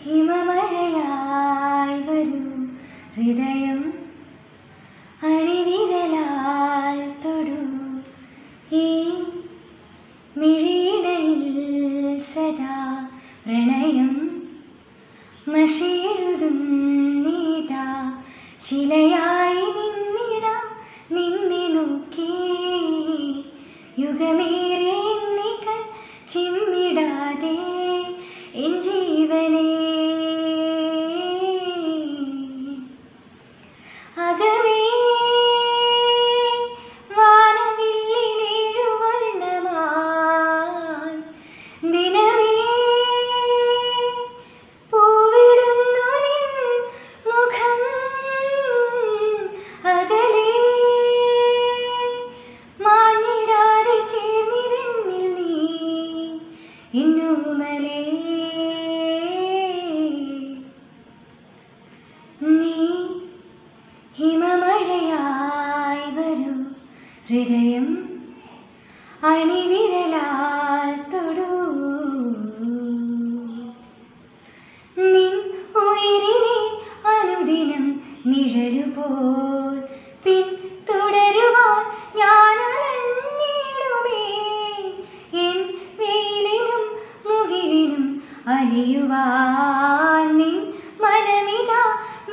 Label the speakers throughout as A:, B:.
A: ഹിമമഴയായി വരൂ ഹൃദയം അണിവിരലാൽ തൊടൂ ഈ മിഴിയിടയിൽ സദാ പ്രണയം മഷിയെഴുതും നീതാ ശിലയായി നിന്നിടാം നിന്നെ നോക്കി യുഗമേറെ എന്നികൾ ചിമ്മിടാതെ എൻ ജീവനേ അകമേ വാനവില്ലിലേഴുവർണ്ണമായി ദിനമേ പൂവിടുന്നു നിൻ മുഖം അകലേ മാഞ്ഞിടാതെ ചേർന്നിരുന്നിൽ നീ ഇന്നൂമലേ നീ ഹിമമഴയായി വരൂ ഹൃദയം അണിവിരലാൽ തൊടൂ നിൻ ഉയിരിനെ അനുദിനം നിഴലുപോൽ പിൻ തുടരുവാൻ ഞാൻ അലഞ്ഞിടുമേ എൻ വെയിലിനും മുകിലിനും അലിയുവാൻ നിൻ മനമിതാ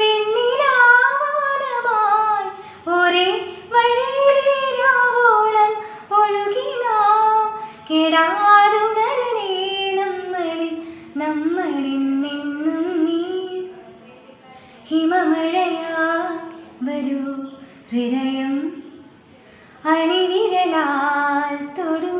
A: വെണ്ണിലാവാനമായി ഒരേ വഴിയിലേരാവോളം ഒഴുകിനാം കെടാതുണരണേ നമ്മളിൽ നമ്മളിൽ നിന്നും നീ ഹിമമഴയാ വരൂ ഹൃദയം അണിവിരലാൽ തൊടൂ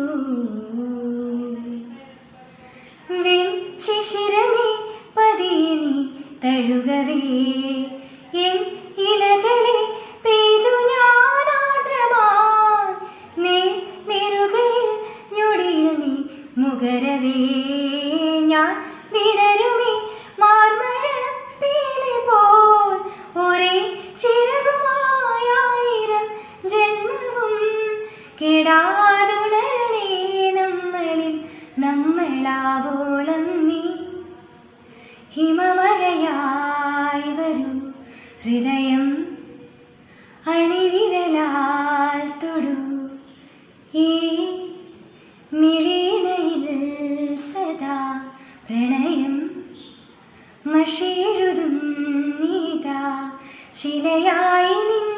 A: വിൺ ശിശിരമേ പതിയെ നീ തഴുകവേ എൻ ഇലകളെ പെയ്തു ഞാനാദ്രമായി നേ നെറുകയിൽ ഞൊടിയിൽ നീ മുകരവേ ഞാൻ വിടരുമേ മാർമഴ പീലി പോൽ ഒരേ ചിറകുമായായിരം ജന്മവും കെടാതുണരണേ നമ്മളിൽ നമ്മളാവോളം നീ ഹിമമഴയായി വരൂ ഹൃദയം അണിവിരലാൽ തൊടൂ ഈ മിഴിണയിൽ സദാ പ്രണയം മഷിയെഴുതും നീതാ ശിലയായി നിൻ